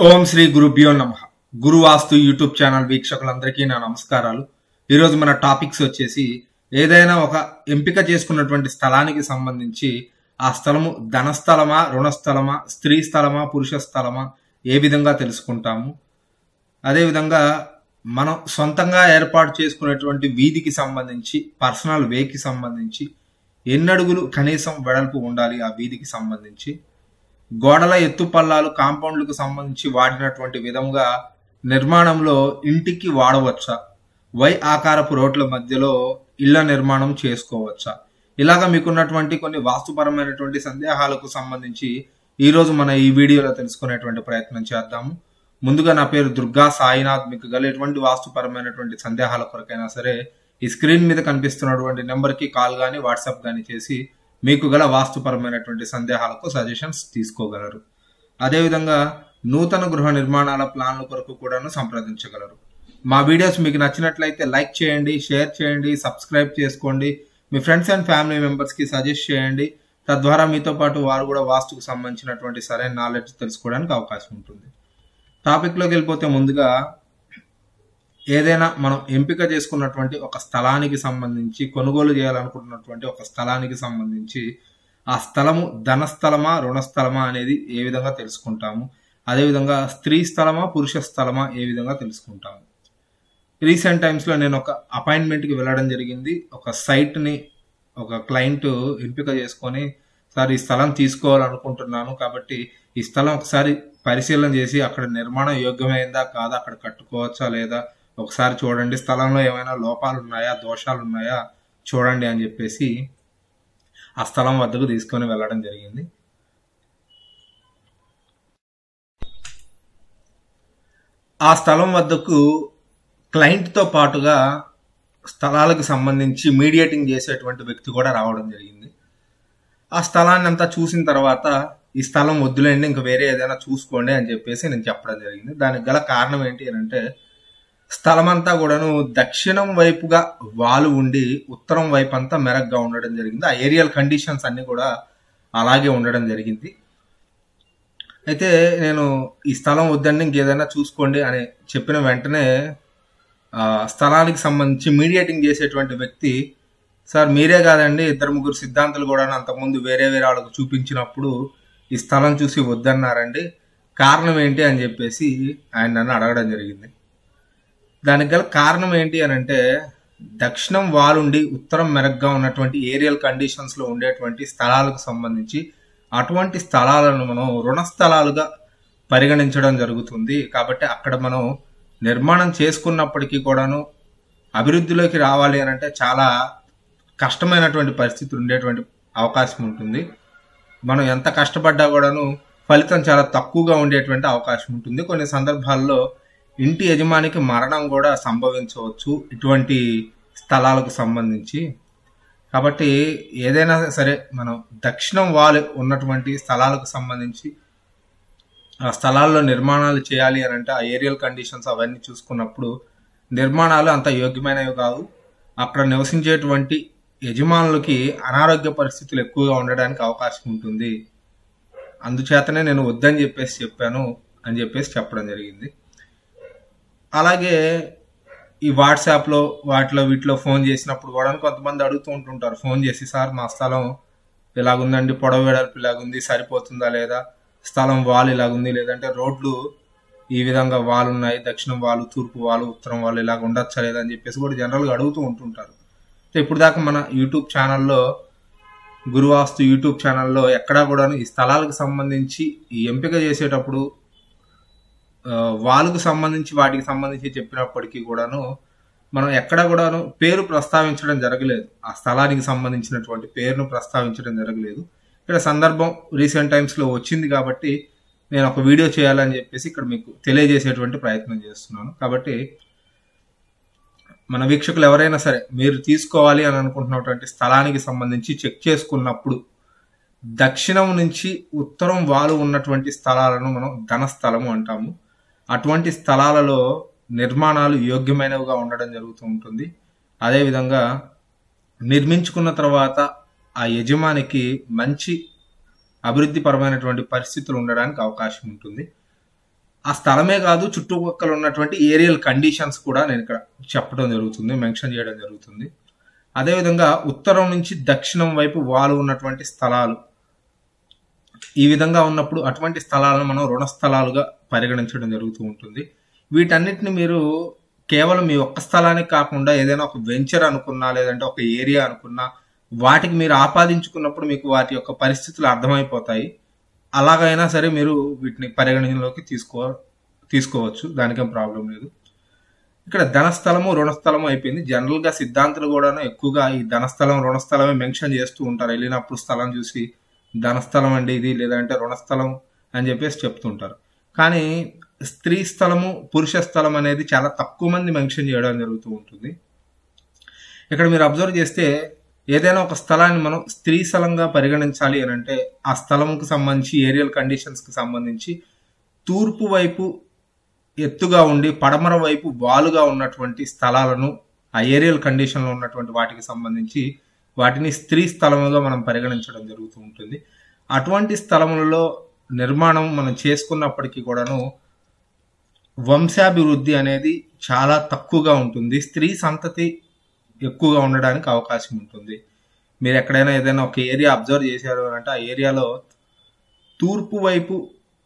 ఓం శ్రీ గురుభ్యో నమ గురువాస్తు YouTube channel వీక్షకులందరికీ నా నమస్కారాలు ఈరోజు మన టాపిక్స్ వచ్చేసి ఏదైనా ఒక ఎంపిక చేసుకున్నటువంటి స్థలానికి సంబంధించి ఆ స్థలము ధనస్థలమా రుణస్థలమా స్త్రీ స్థలమా పురుష స్థలమా ఏ విధంగా తెలుసుకుంటాము అదేవిధంగా మనం సొంతంగా ఏర్పాటు చేసుకునేటువంటి వీధికి సంబంధించి పర్సనల్ వేకి సంబంధించి ఎన్ని అడుగులు కనీసం వెడల్పు ఉండాలి ఆ వీధికి సంబంధించి గోడల ఎత్తుపల్లాలు కాంపౌండ్లకు సంబంధించి వాడినటువంటి విధంగా నిర్మాణంలో ఇంటికి వాడవచ్చా వై ఆకారపు రోడ్ల మధ్యలో ఇళ్ల నిర్మాణం చేసుకోవచ్చా ఇలాగ మీకున్నటువంటి కొన్ని వాస్తుపరమైనటువంటి సందేహాలకు సంబంధించి ఈ రోజు మన ఈ వీడియోలో తెలుసుకునేటువంటి ప్రయత్నం చేద్దాము ముందుగా నా పేరు దుర్గా సాయినాథ్ మీకు గల ఎటువంటి వాస్తుపరమైనటువంటి సందేహాల కొరకైనా సరే ఈ స్క్రీన్ మీద కనిపిస్తున్నటువంటి నెంబర్కి కాల్ కానీ వాట్సాప్ కానీ చేసి మీకు గల వాస్తుపరమైనటువంటి సందేహాలకు సజెషన్స్ తీసుకోగలరు అదేవిధంగా నూతన గృహ నిర్మాణాల ప్లాన్ల కొరకు కూడాను సంప్రదించగలరు మా వీడియోస్ మీకు నచ్చినట్లయితే లైక్ చేయండి షేర్ చేయండి సబ్స్క్రైబ్ చేసుకోండి మీ ఫ్రెండ్స్ అండ్ ఫ్యామిలీ మెంబర్స్కి సజెస్ట్ చేయండి తద్వారా మీతో పాటు వారు కూడా వాస్తుకు సంబంధించినటువంటి సరైన నాలెడ్జ్ తెలుసుకోవడానికి అవకాశం ఉంటుంది టాపిక్లోకి వెళ్ళిపోతే ముందుగా ఏదైనా మనం ఎంపిక చేసుకున్నటువంటి ఒక స్థలానికి సంబంధించి కొనుగోలు చేయాలనుకుంటున్నటువంటి ఒక స్థలానికి సంబంధించి ఆ స్థలము ధనస్థలమా రుణస్థలమా అనేది ఏ విధంగా తెలుసుకుంటాము అదేవిధంగా స్త్రీ స్థలమా పురుష స్థలమా ఏ విధంగా తెలుసుకుంటాము రీసెంట్ టైమ్స్లో నేను ఒక అపాయింట్మెంట్కి వెళ్ళడం జరిగింది ఒక సైట్ని ఒక క్లయింట్ ఎంపిక చేసుకొని సార్ ఈ స్థలం తీసుకోవాలనుకుంటున్నాను కాబట్టి ఈ స్థలం ఒకసారి పరిశీలన చేసి అక్కడ నిర్మాణం యోగ్యమైందా కాదా అక్కడ కట్టుకోవచ్చా లేదా ఒకసారి చూడండి స్థలంలో ఏమైనా లోపాలు ఉన్నాయా దోషాలు ఉన్నాయా చూడండి అని చెప్పేసి ఆ స్థలం వద్దకు తీసుకొని వెళ్ళడం జరిగింది ఆ స్థలం వద్దకు క్లయింట్తో పాటుగా స్థలాలకు సంబంధించి మీడియేటింగ్ చేసేటువంటి వ్యక్తి కూడా రావడం జరిగింది ఆ స్థలాన్ని అంతా చూసిన తర్వాత ఈ స్థలం వద్దులేండి ఇంకా వేరే ఏదైనా చూసుకోండి అని చెప్పేసి నేను చెప్పడం జరిగింది దానికి గల కారణం ఏంటి అని అంటే స్థలం అంతా కూడాను దక్షిణం వైపుగా వాలు ఉండి ఉత్తరం వైపు అంతా మెరగ్గా ఉండడం జరిగింది ఆ ఏరియల్ కండిషన్స్ అన్ని కూడా అలాగే ఉండడం జరిగింది అయితే నేను ఈ స్థలం వద్దండి ఇంకేదైనా చూసుకోండి అని చెప్పిన వెంటనే ఆ స్థలానికి సంబంధించి మీడియేటింగ్ చేసేటువంటి వ్యక్తి సార్ మీరే కాదండి ఇద్దరు ముగ్గురు సిద్ధాంతులు కూడా అంతకుముందు వేరే వేరే వాళ్ళకు చూపించినప్పుడు ఈ స్థలం చూసి వద్దన్నారండి కారణం ఏంటి అని చెప్పేసి ఆయన నన్ను అడగడం జరిగింది దానికి గల కారణం ఏంటి అని అంటే దక్షిణం వాలుండి ఉత్తరం మెరగ్గా ఉన్నటువంటి ఏరియల్ కండిషన్స్లో ఉండేటువంటి స్థలాలకు సంబంధించి అటువంటి స్థలాలను మనం రుణ స్థలాలుగా పరిగణించడం జరుగుతుంది కాబట్టి అక్కడ మనం నిర్మాణం చేసుకున్నప్పటికీ కూడాను అభివృద్ధిలోకి రావాలి అని అంటే చాలా కష్టమైనటువంటి పరిస్థితులు ఉండేటువంటి అవకాశం ఉంటుంది మనం ఎంత కష్టపడ్డా కూడాను ఫలితం చాలా తక్కువగా ఉండేటువంటి అవకాశం ఉంటుంది కొన్ని సందర్భాల్లో ఇంటి యజమానికి మరణం కూడా సంభవించవచ్చు ఇటువంటి స్థలాలకు సంబంధించి కాబట్టి ఏదైనా సరే మనం దక్షిణం వాల్ ఉన్నటువంటి స్థలాలకు సంబంధించి ఆ స్థలాల్లో నిర్మాణాలు చేయాలి అని అంటే ఆ ఏరియల్ కండిషన్స్ అవన్నీ చూసుకున్నప్పుడు నిర్మాణాలు అంత యోగ్యమైనవి కాదు అక్కడ నివసించేటువంటి యజమానులకి అనారోగ్య పరిస్థితులు ఎక్కువగా ఉండడానికి అవకాశం ఉంటుంది అందుచేతనే నేను వద్దని చెప్పేసి చెప్పాను అని చెప్పేసి చెప్పడం జరిగింది అలాగే ఈ వాట్సాప్లో వాటిలో వీటిలో ఫోన్ చేసినప్పుడు కూడా కొంతమంది అడుగుతూ ఉంటుంటారు ఫోన్ చేసి సార్ మా స్థలం ఇలాగుందండి పొడవు వెడల్పు ఇలాగుంది సరిపోతుందా లేదా స్థలం వాల్ ఇలాగుంది లేదంటే రోడ్లు ఈ విధంగా వాల్ ఉన్నాయి దక్షిణం వాలు తూర్పు వాలు ఉత్తరం వాలు ఇలాగ ఉండొచ్చా లేదా అని చెప్పేసి కూడా జనరల్గా అడుగుతూ ఉంటుంటారు ఇప్పుడు దాకా మన యూట్యూబ్ ఛానల్లో గురువాస్తు యూట్యూబ్ ఛానల్లో ఎక్కడా కూడాను ఈ స్థలాలకు సంబంధించి ఈ ఎంపిక చేసేటప్పుడు వాళ్ళకు సంబంధించి వాటికి సంబంధించి చెప్పినప్పటికీ కూడాను మనం ఎక్కడ కూడాను పేరు ప్రస్తావించడం జరగలేదు ఆ స్థలానికి సంబంధించినటువంటి పేరును ప్రస్తావించడం జరగలేదు ఇక్కడ సందర్భం రీసెంట్ టైమ్స్లో వచ్చింది కాబట్టి నేను ఒక వీడియో చేయాలని చెప్పేసి ఇక్కడ మీకు తెలియజేసేటువంటి ప్రయత్నం చేస్తున్నాను కాబట్టి మన వీక్షకులు ఎవరైనా సరే మీరు తీసుకోవాలి అని అనుకుంటున్నటువంటి స్థలానికి సంబంధించి చెక్ చేసుకున్నప్పుడు దక్షిణం నుంచి ఉత్తరం వాలు ఉన్నటువంటి స్థలాలను మనం ధనస్థలము అంటాము అటువంటి స్థలాలలో నిర్మాణాలు యోగ్యమైనవిగా ఉండడం జరుగుతూ ఉంటుంది అదేవిధంగా నిర్మించుకున్న తర్వాత ఆ యజమానికి మంచి అభివృద్ధిపరమైనటువంటి పరిస్థితులు ఉండడానికి అవకాశం ఉంటుంది ఆ స్థలమే కాదు చుట్టుపక్కల ఉన్నటువంటి ఏరియల్ కండిషన్స్ కూడా నేను ఇక్కడ చెప్పడం జరుగుతుంది మెన్షన్ చేయడం జరుగుతుంది అదేవిధంగా ఉత్తరం నుంచి దక్షిణం వైపు వాలు ఉన్నటువంటి స్థలాలు ఈ విధంగా ఉన్నప్పుడు అటువంటి స్థలాలను మనం రుణ స్థలాలుగా పరిగణించడం జరుగుతూ ఉంటుంది వీటన్నిటిని మీరు కేవలం మీ ఒక్క స్థలానికి కాకుండా ఏదైనా ఒక వెంచర్ అనుకున్నా లేదంటే ఒక ఏరియా అనుకున్నా వాటికి మీరు ఆపాదించుకున్నప్పుడు మీకు వాటి యొక్క పరిస్థితులు అర్థమైపోతాయి అలాగైనా సరే మీరు వీటిని పరిగణనలోకి తీసుకో తీసుకోవచ్చు దానికేం ప్రాబ్లం లేదు ఇక్కడ ధనస్థలము రుణస్థలము అయిపోయింది జనరల్ గా సిద్ధాంతులు కూడాను ఎక్కువగా ఈ ధనస్థలం రుణస్థలమే మెన్షన్ చేస్తూ ఉంటారు వెళ్ళినప్పుడు స్థలం చూసి ధనస్థలం అండి ఇది లేదంటే రుణస్థలం అని చెప్పేసి చెప్తుంటారు కానీ స్త్రీ స్థలము పురుష స్థలం అనేది చాలా తక్కువ మంది మెన్షన్ చేయడం జరుగుతూ ఉంటుంది ఇక్కడ మీరు అబ్జర్వ్ చేస్తే ఏదైనా ఒక స్థలాన్ని మనం స్త్రీ స్థలంగా పరిగణించాలి అని అంటే ఆ స్థలంకు సంబంధించి ఏరియల్ కండిషన్స్ కి సంబంధించి తూర్పు వైపు ఎత్తుగా ఉండి పడమర వైపు వాలుగా ఉన్నటువంటి స్థలాలను ఆ ఏరియల్ కండిషన్లో ఉన్నటువంటి వాటికి సంబంధించి వాటిని స్త్రీ స్థలముగా మనం పరిగణించడం జరుగుతూ ఉంటుంది అటువంటి స్థలములలో నిర్మాణం మనం చేసుకున్నప్పటికీ కూడాను వంశాభివృద్ధి అనేది చాలా తక్కువగా ఉంటుంది స్త్రీ సంతతి ఎక్కువగా ఉండడానికి అవకాశం ఉంటుంది మీరు ఎక్కడైనా ఏదైనా ఒక ఏరియా అబ్జర్వ్ చేశారు అంటే ఆ ఏరియాలో తూర్పు వైపు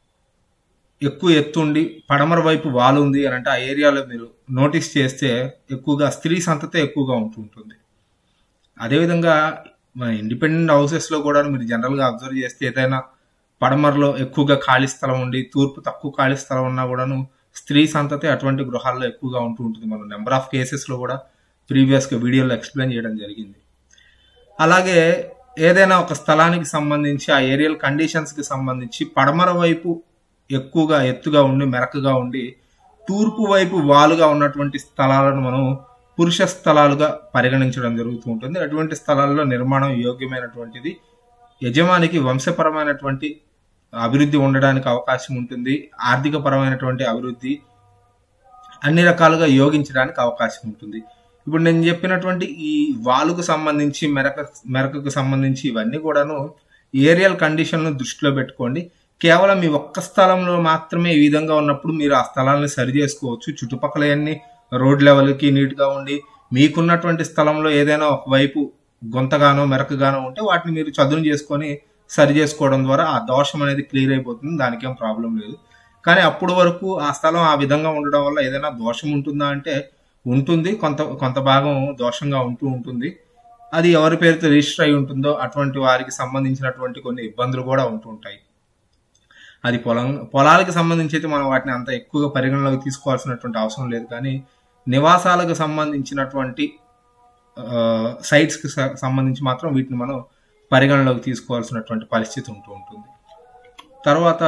ఎక్కువ ఎత్తుండి పడమర వైపు వాలు ఉంది అని అంటే ఆ ఏరియాలో మీరు నోటీస్ చేస్తే ఎక్కువగా స్త్రీ సంతతే ఎక్కువగా ఉంటుంటుంది అదేవిధంగా మన ఇండిపెండెంట్ హౌసెస్లో కూడా మీరు జనరల్గా అబ్జర్వ్ చేస్తే ఏదైనా పడమరలో ఎక్కువగా ఖాళీ స్థలం ఉండి తూర్పు తక్కువ ఖాళీ స్థలం ఉన్నా కూడాను స్త్రీ సంతతి అటువంటి గృహాల్లో ఎక్కువగా ఉంటూ ఉంటుంది మనం నెంబర్ ఆఫ్ కేసెస్లో కూడా ప్రీవియస్గా వీడియోలో ఎక్స్ప్లెయిన్ చేయడం జరిగింది అలాగే ఏదైనా ఒక స్థలానికి సంబంధించి ఆ ఏరియల్ కండిషన్స్కి సంబంధించి పడమర వైపు ఎక్కువగా ఎత్తుగా ఉండి మెరకగా ఉండి తూర్పు వైపు వాలుగా ఉన్నటువంటి స్థలాలను మనం పురుష స్థలాలుగా పరిగణించడం జరుగుతూ ఉంటుంది అటువంటి స్థలాల్లో నిర్మాణం యోగ్యమైనటువంటిది యజమానికి వంశపరమైనటువంటి అభివృద్ధి ఉండడానికి అవకాశం ఉంటుంది ఆర్థిక పరమైనటువంటి అభివృద్ధి అన్ని రకాలుగా యోగించడానికి అవకాశం ఉంటుంది ఇప్పుడు నేను చెప్పినటువంటి ఈ వాలుకు సంబంధించి మెరక మెరకకు సంబంధించి ఇవన్నీ కూడాను ఏరియల్ కండిషన్ను దృష్టిలో పెట్టుకోండి కేవలం మీ ఒక్క స్థలంలో మాత్రమే ఈ విధంగా ఉన్నప్పుడు మీరు ఆ స్థలాన్ని సరి చేసుకోవచ్చు చుట్టుపక్కల అన్ని రోడ్ లెవెల్కి నీట్గా ఉండి మీకున్నటువంటి స్థలంలో ఏదైనా ఒకవైపు గొంతగానో మెరకగానో ఉంటే వాటిని మీరు చదును చేసుకొని సరి చేసుకోవడం ద్వారా ఆ దోషం అనేది క్లియర్ అయిపోతుంది దానికి ఏం ప్రాబ్లం లేదు కానీ అప్పటి వరకు ఆ స్థలం ఆ విధంగా ఉండడం వల్ల ఏదైనా దోషం ఉంటుందా అంటే ఉంటుంది కొంత కొంత భాగం దోషంగా ఉంటూ ఉంటుంది అది ఎవరి పేరుతో రిజిస్టర్ అయి ఉంటుందో అటువంటి వారికి సంబంధించినటువంటి కొన్ని ఇబ్బందులు కూడా ఉంటూ ఉంటాయి అది పొలం పొలాలకు సంబంధించి అయితే మనం వాటిని అంత ఎక్కువగా పరిగణలోకి తీసుకోవాల్సినటువంటి అవసరం లేదు కానీ నివాసాలకు సంబంధించినటువంటి సైట్స్కి సంబంధించి మాత్రం వీటిని మనం పరిగణలోకి తీసుకోవాల్సినటువంటి పరిస్థితి ఉంటూ ఉంటుంది తర్వాత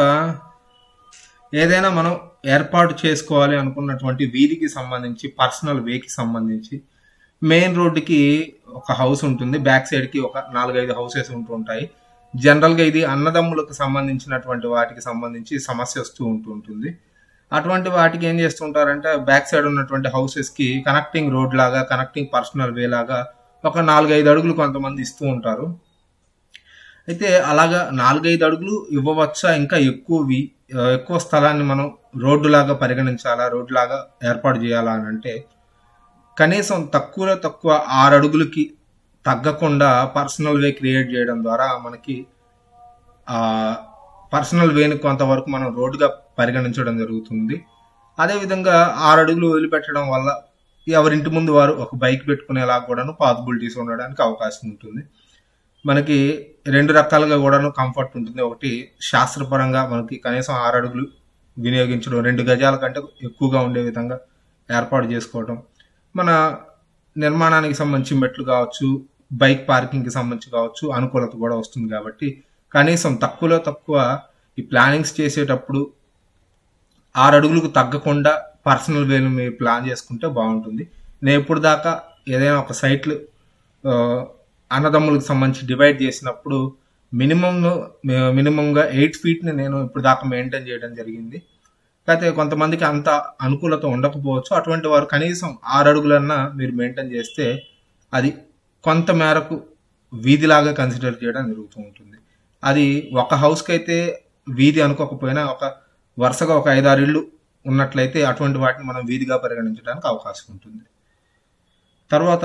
ఏదైనా మనం ఏర్పాటు చేసుకోవాలి అనుకున్నటువంటి వీధికి సంబంధించి పర్సనల్ వేకి సంబంధించి మెయిన్ రోడ్డుకి ఒక హౌస్ ఉంటుంది బ్యాక్ సైడ్కి ఒక నాలుగైదు హౌసెస్ ఉంటూ ఉంటాయి జనరల్గా ఇది అన్నదమ్ములకు సంబంధించినటువంటి వాటికి సంబంధించి సమస్య వస్తూ ఉంటుంటుంది అటువంటి వాటికి ఏం చేస్తుంటారంటే బ్యాక్ సైడ్ ఉన్నటువంటి హౌసెస్కి కనెక్టింగ్ రోడ్ లాగా కనెక్టింగ్ పర్సనల్ వే లాగా ఒక నాలుగైదు అడుగులు కొంతమంది ఇస్తూ ఉంటారు అయితే అలాగా నాలుగైదు అడుగులు ఇవ్వవచ్చా ఇంకా ఎక్కువ ఎక్కువ స్థలాన్ని మనం రోడ్డు లాగా పరిగణించాలా రోడ్డు లాగా ఏర్పాటు చేయాలా అని అంటే కనీసం తక్కువలో తక్కువ ఆరు అడుగులకి తగ్గకుండా పర్సనల్ వే క్రియేట్ చేయడం ద్వారా మనకి ఆ పర్సనల్ వేని కొంతవరకు మనం రోడ్డుగా పరిగణించడం జరుగుతుంది అదేవిధంగా ఆరు అడుగులు వదిలిపెట్టడం వల్ల ఎవరింటి ముందు వారు ఒక బైక్ పెట్టుకునేలా కూడాను పాసిబిలిటీస్ ఉండడానికి అవకాశం ఉంటుంది మనకి రెండు రకాలుగా కూడాను కంఫర్ట్ ఉంటుంది ఒకటి శాస్త్రపరంగా మనకి కనీసం ఆరు అడుగులు వినియోగించడం రెండు గజాల కంటే ఎక్కువగా ఉండే విధంగా ఏర్పాటు చేసుకోవడం మన నిర్మాణానికి సంబంధించి మెట్లు కావచ్చు బైక్ పార్కింగ్కి సంబంధించి కావచ్చు అనుకూలత కూడా వస్తుంది కాబట్టి కనీసం తక్కువలో తక్కువ ఈ ప్లానింగ్స్ చేసేటప్పుడు ఆరు అడుగులకు తగ్గకుండా పర్సనల్ వేలు మీరు ప్లాన్ చేసుకుంటే బాగుంటుంది నేను ఇప్పుడు దాకా ఏదైనా ఒక సైట్లు అన్నదమ్ములకు సంబంధించి డివైడ్ చేసినప్పుడు మినిమం మినిమంగా ఎయిట్ ఫీట్ని నేను ఇప్పుడు దాకా మెయింటైన్ చేయడం జరిగింది అయితే కొంతమందికి అంత అనుకూలత ఉండకపోవచ్చు అటువంటి వారు కనీసం ఆరు అడుగులన్నా మీరు మెయింటైన్ చేస్తే అది కొంత మేరకు వీధిలాగా కన్సిడర్ చేయడం జరుగుతూ ఉంటుంది అది ఒక హౌస్కి అయితే వీధి అనుకోకపోయినా ఒక వరుసగా ఒక ఐదారు ఇళ్ళు ఉన్నట్లయితే అటువంటి వాటిని మనం వీధిగా పరిగణించడానికి అవకాశం ఉంటుంది తర్వాత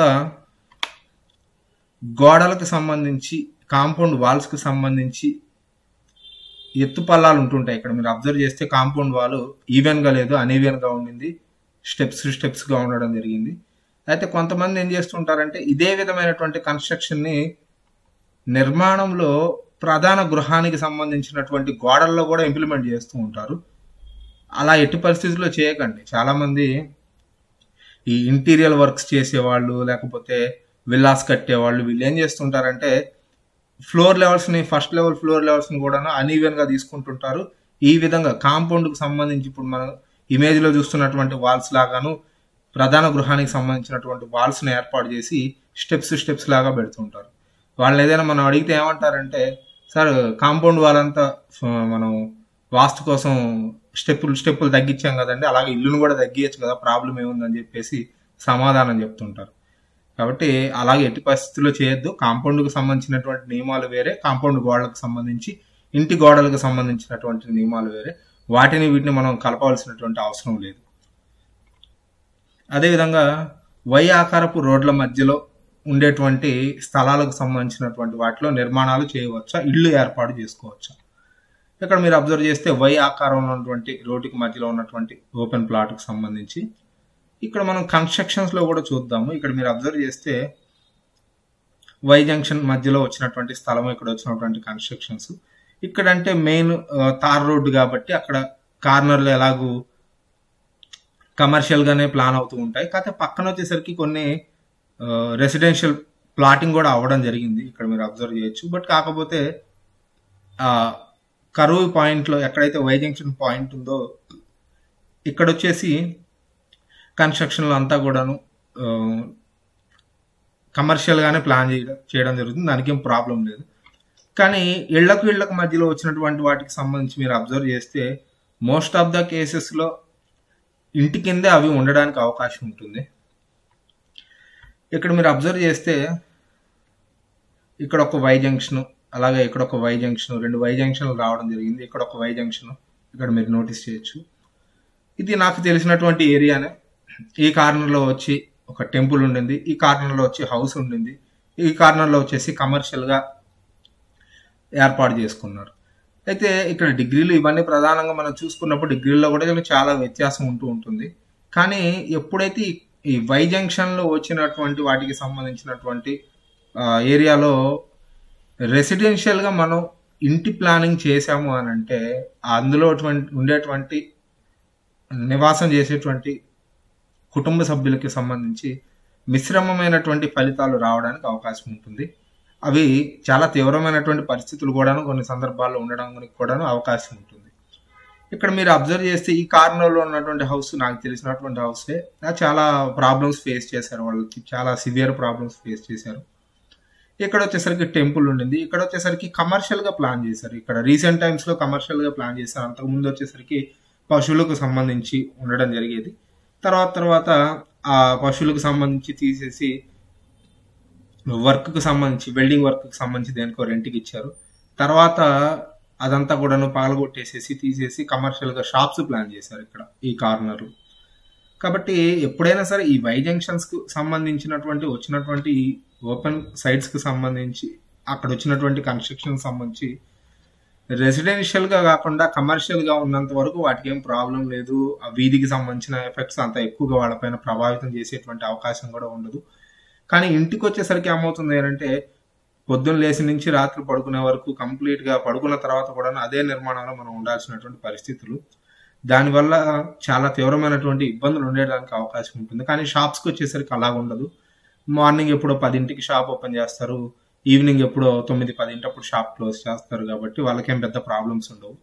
గోడలకు సంబంధించి కాంపౌండ్ వాల్స్కి సంబంధించి ఎత్తు పల్లాలు ఉంటుంటాయి ఇక్కడ మీరు అబ్జర్వ్ చేస్తే కాంపౌండ్ వాల్ ఈవెన్గా లేదు అన్ఈవెన్గా ఉండింది స్టెప్స్ స్టెప్స్గా ఉండడం జరిగింది అయితే కొంతమంది ఏం చేస్తుంటారంటే ఇదే విధమైనటువంటి కన్స్ట్రక్షన్ని నిర్మాణంలో ప్రధాన గృహానికి సంబంధించినటువంటి గోడల్లో కూడా ఇంప్లిమెంట్ చేస్తూ ఉంటారు అలా ఎట్టి పరిస్థితుల్లో చేయకండి చాలామంది ఈ ఇంటీరియర్ వర్క్స్ చేసేవాళ్ళు లేకపోతే విల్లాస్ కట్టేవాళ్ళు వీళ్ళు ఏం చేస్తుంటారంటే ఫ్లోర్ లెవెల్స్ని ఫస్ట్ లెవెల్ ఫ్లోర్ లెవెల్స్ని కూడా అన్ఈవెన్గా తీసుకుంటుంటారు ఈ విధంగా కాంపౌండ్కి సంబంధించి ఇప్పుడు మనం ఇమేజ్లో చూస్తున్నటువంటి వాల్స్ లాగాను ప్రధాన గృహానికి సంబంధించినటువంటి వాల్స్ని ఏర్పాటు చేసి స్టెప్స్ స్టెప్స్ లాగా పెడుతుంటారు వాళ్ళని ఏదైనా మనం అడిగితే ఏమంటారంటే సార్ కాంపౌండ్ వాల్ అంతా మనం వాస్తు కోసం స్టెప్పులు స్టెప్పులు తగ్గించాం కదండి అలాగే ఇల్లును కూడా తగ్గించచ్చు కదా ప్రాబ్లం ఏముందని చెప్పేసి సమాధానం చెప్తుంటారు కాబట్టి అలాగే ఎట్టి పరిస్థితుల్లో చేయొద్దు కాంపౌండ్కి సంబంధించినటువంటి నియమాలు వేరే కాంపౌండ్ గోడలకు సంబంధించి ఇంటి గోడలకు సంబంధించినటువంటి నియమాలు వేరే వాటిని వీటిని మనం కలపవలసినటువంటి అవసరం లేదు అదేవిధంగా వై ఆకారపు రోడ్ల మధ్యలో ఉండేటువంటి స్థలాలకు సంబంధించినటువంటి వాటిలో నిర్మాణాలు చేయవచ్చా ఇళ్ళు ఏర్పాటు చేసుకోవచ్చా ఇక్కడ మీరు అబ్జర్వ్ చేస్తే వై ఆకారంలో ఉన్నటువంటి రోడ్డుకి మధ్యలో ఉన్నటువంటి ఓపెన్ ప్లాట్కి సంబంధించి ఇక్కడ మనం కన్స్ట్రక్షన్స్లో కూడా చూద్దాము ఇక్కడ మీరు అబ్జర్వ్ చేస్తే వై జంక్షన్ మధ్యలో వచ్చినటువంటి స్థలం ఇక్కడ వచ్చినటువంటి కన్స్ట్రక్షన్స్ ఇక్కడ అంటే మెయిన్ తార్ రోడ్డు కాబట్టి అక్కడ కార్నర్లు ఎలాగూ కమర్షియల్గానే ప్లాన్ అవుతూ ఉంటాయి కాకపోతే పక్కన వచ్చేసరికి కొన్ని రెసిడెన్షియల్ ప్లాటింగ్ కూడా అవ్వడం జరిగింది ఇక్కడ మీరు అబ్జర్వ్ చేయొచ్చు బట్ కాకపోతే కరువు పాయింట్లో ఎక్కడైతే వై జంక్షన్ పాయింట్ ఉందో ఇక్కడ వచ్చేసి కన్స్ట్రక్షన్లో అంతా కూడాను కమర్షియల్గానే ప్లాన్ చేయడం చేయడం జరుగుతుంది దానికి ఏం ప్రాబ్లం లేదు కానీ ఇళ్లకు ఇళ్లకు మధ్యలో వచ్చినటువంటి వాటికి సంబంధించి మీరు అబ్జర్వ్ చేస్తే మోస్ట్ ఆఫ్ ద కేసెస్లో ఇంటి కిందే అవి ఉండడానికి అవకాశం ఉంటుంది ఇక్కడ మీరు అబ్జర్వ్ చేస్తే ఇక్కడ ఒక వై జంక్షన్ అలాగే ఇక్కడ ఒక వై జంక్షన్ రెండు వై జంక్షన్లు రావడం జరిగింది ఇక్కడ ఒక వై జంక్షన్ ఇక్కడ మీరు నోటీస్ చేయొచ్చు ఇది నాకు తెలిసినటువంటి ఏరియానే ఈ కార్నర్లో వచ్చి ఒక టెంపుల్ ఉండింది ఈ కార్నర్లో వచ్చి హౌస్ ఉండింది ఈ కార్నర్లో వచ్చేసి కమర్షియల్గా ఏర్పాటు చేసుకున్నారు అయితే ఇక్కడ డిగ్రీలు ఇవన్నీ ప్రధానంగా మనం చూసుకున్నప్పుడు డిగ్రీల్లో కూడా చాలా వ్యత్యాసం ఉంటూ ఉంటుంది కానీ ఎప్పుడైతే ఈ వై జంక్షన్లో వచ్చినటువంటి వాటికి సంబంధించినటువంటి ఏరియాలో రెసిడెన్షియల్గా మనం ఇంటి ప్లానింగ్ చేశాము అని అంటే అందులో ఉండేటువంటి నివాసం చేసేటువంటి కుటుంబ సభ్యులకి సంబంధించి మిశ్రమమైనటువంటి ఫలితాలు రావడానికి అవకాశం ఉంటుంది అవి చాలా తీవ్రమైనటువంటి పరిస్థితులు కూడాను కొన్ని సందర్భాల్లో ఉండడానికి కూడాను అవకాశం ఉంటుంది ఇక్కడ మీరు అబ్జర్వ్ చేస్తే ఈ కార్నర్లో ఉన్నటువంటి హౌస్ నాకు తెలిసినటువంటి హౌసే చాలా ప్రాబ్లమ్స్ ఫేస్ చేశారు వాళ్ళకి చాలా సివియర్ ప్రాబ్లమ్స్ ఫేస్ చేశారు ఇక్కడ వచ్చేసరికి టెంపుల్ ఉండింది ఇక్కడ వచ్చేసరికి కమర్షియల్గా ప్లాన్ చేశారు ఇక్కడ రీసెంట్ టైమ్స్లో కమర్షియల్గా ప్లాన్ చేశారు అంతకుముందు వచ్చేసరికి పశువులకు సంబంధించి ఉండడం జరిగేది తర్వాత తర్వాత ఆ పశువులకు సంబంధించి తీసేసి వర్క్కి సంబంధించి వెల్డింగ్ వర్క్కి సంబంధించి దేనికో రెంట్కి ఇచ్చారు తర్వాత అదంతా కూడాను పాల్గొట్టేసేసి తీసేసి కమర్షియల్గా షాప్స్ ప్లాన్ చేశారు ఇక్కడ ఈ కార్నర్ కాబట్టి ఎప్పుడైనా సరే ఈ వై జంక్షన్స్కి సంబంధించినటువంటి వచ్చినటువంటి ఓపెన్ సైట్స్కి సంబంధించి అక్కడ వచ్చినటువంటి కన్స్ట్రక్షన్ సంబంధించి రెసిడెన్షియల్గా కాకుండా కమర్షియల్గా ఉన్నంత వరకు వాటికి ఏం ప్రాబ్లం లేదు ఆ వీధికి సంబంధించిన ఎఫెక్ట్స్ అంత ఎక్కువగా వాళ్ళపైన ప్రభావితం చేసేటువంటి అవకాశం కూడా ఉండదు కానీ ఇంటికి వచ్చేసరికి ఏమవుతుంది అంటే పొద్దున్న లేచి నుంచి రాత్రి పడుకునే వరకు కంప్లీట్గా పడుకున్న తర్వాత కూడా అదే నిర్మాణంలో మనం ఉండాల్సినటువంటి పరిస్థితులు దానివల్ల చాలా తీవ్రమైనటువంటి ఇబ్బందులు ఉండడానికి అవకాశం ఉంటుంది కానీ షాప్స్కి వచ్చేసరికి అలా ఉండదు మార్నింగ్ ఎప్పుడో పదింటికి షాప్ ఓపెన్ చేస్తారు ఈవినింగ్ ఎప్పుడో తొమ్మిది పదింటప్పుడు షాప్ క్లోజ్ చేస్తారు కాబట్టి వాళ్ళకేం పెద్ద ప్రాబ్లమ్స్ ఉండవు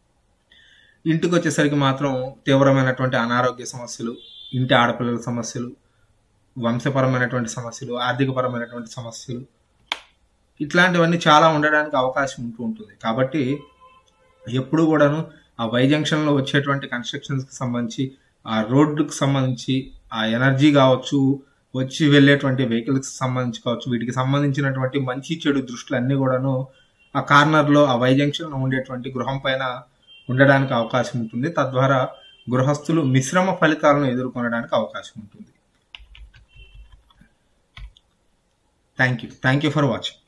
ఇంటికి వచ్చేసరికి మాత్రం తీవ్రమైనటువంటి అనారోగ్య సమస్యలు ఇంటి ఆడపిల్లల సమస్యలు వంశపరమైనటువంటి సమస్యలు ఆర్థికపరమైనటువంటి సమస్యలు ఇట్లాంటివన్నీ చాలా ఉండడానికి అవకాశం ఉంటూ ఉంటుంది కాబట్టి ఎప్పుడు కూడాను ఆ వై జంక్షన్లో వచ్చేటువంటి కన్స్ట్రక్షన్స్కి సంబంధించి ఆ రోడ్డుకి సంబంధించి ఆ ఎనర్జీ కావచ్చు వచ్చి వెళ్ళేటువంటి వెహికల్స్ సంబంధించి కావచ్చు వీటికి సంబంధించినటువంటి మంచి చెడు దృష్టిలు అన్నీ కూడాను ఆ కార్నర్లో ఆ వై జంక్షన్లో ఉండేటువంటి గృహం పైన ఉండడానికి అవకాశం ఉంటుంది తద్వారా గృహస్థులు మిశ్రమ ఫలితాలను ఎదుర్కొనడానికి అవకాశం ఉంటుంది thank you thank you for watching